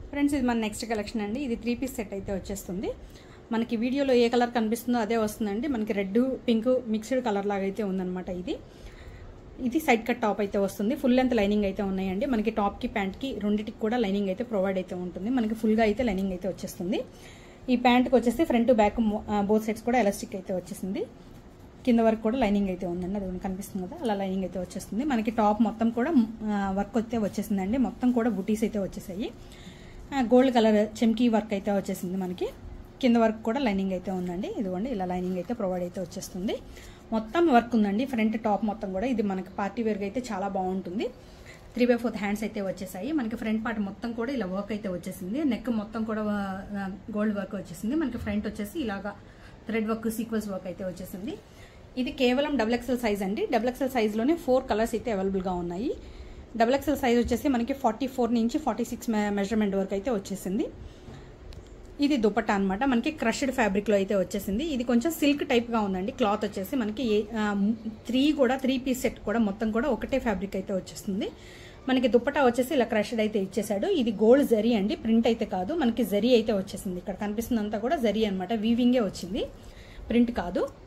friends ఇది మన next collection అండి ఇది త్రీ పీస్ సెట్ అయితే వచ్చేస్తుంది మనకి వీడియోలో ఏ కలర్ కనిపిస్తుందో అదే వస్తుందండి మనకి రెడ్ పింక్ మిక్స్డ్ కలర్ లాగా అయితే ఉందన్నమాట ఇది ఇది సైడ్ కట్ టాప్ అయితే వస్తుంది ఫుల్ లెంత్ లైనింగ్ అయితే ఉన్నాయండి మనకి టాప్కి ప్యాంట్కి రెండింటికి కూడా లైనింగ్ అయితే ప్రొవైడ్ అయితే ఉంటుంది మనకి ఫుల్గా అయితే లైనింగ్ అయితే వచ్చేస్తుంది ఈ ప్యాంట్కి వచ్చేసి ఫ్రంట్ బ్యాక్ బోత్ సైడ్స్ కూడా ఎలాస్టిక్ అయితే వచ్చేసింది కింద వరకు కూడా లైనింగ్ అయితే ఉందండి అది కనిపిస్తుంది కదా అలా లైనింగ్ అయితే వచ్చేస్తుంది మనకి టాప్ మొత్తం కూడా వర్క్ అయితే వచ్చేసిందండి మొత్తం కూడా బుటీస్ అయితే వచ్చేసాయి గోల్డ్ కలర్ చెమ్కీ వర్క్ అయితే వచ్చేసింది మనకి కింద వర్క్ కూడా లైనింగ్ అయితే ఉందండి ఇదిగోండి ఇలా లైనింగ్ అయితే ప్రొవైడ్ అయితే వచ్చేస్తుంది మొత్తం వర్క్ ఉందండి ఫ్రంట్ టాప్ మొత్తం కూడా ఇది మనకి పార్టీ వేర్గా అయితే చాలా బాగుంటుంది త్రీ బై ఫోర్త్ హ్యాండ్స్ అయితే వచ్చేసాయి మనకి ఫ్రంట్ పార్ట్ మొత్తం కూడా ఇలా వర్క్ అయితే వచ్చేసింది నెక్ మొత్తం కూడా గోల్డ్ వర్క్ వచ్చేసింది మనకి ఫ్రంట్ వచ్చేసి ఇలాగా థ్రెడ్ వర్క్ సీక్వెన్స్ వర్క్ అయితే వచ్చేసింది ఇది కేవలం డబుల్ ఎక్సెల్ సైజ్ అండి డబుల్ ఎక్సెల్ సైజ్లోనే ఫోర్ కలర్స్ అయితే అవైలబుల్గా ఉన్నాయి డబుల్ ఎక్సెల్ సైజ్ వచ్చేసి మనకి ఫార్టీ ఫోర్ నుంచి ఫార్టీ సిక్స్ మెజర్మెంట్ వరకు అయితే వచ్చేసింది ఇది దుపట్టా అనమాట మనకి క్రష్డ్ ఫ్యాబ్రిక్లో అయితే వచ్చేసింది ఇది కొంచెం సిల్క్ టైప్గా ఉందండి క్లాత్ వచ్చేసి మనకి త్రీ కూడా త్రీ పీస్ సెట్ కూడా మొత్తం కూడా ఒకటే ఫ్యాబ్రిక్ అయితే వచ్చేస్తుంది మనకి దుప్పటా వచ్చేసి ఇలా క్రష్డ్ అయితే ఇచ్చేసాడు ఇది గోల్డ్ జరీ అండి ప్రింట్ అయితే కాదు మనకి జరీ అయితే వచ్చేసింది ఇక్కడ కనిపిస్తుందంతా కూడా జరీ అనమాట వీవింగే వచ్చింది ప్రింట్ కాదు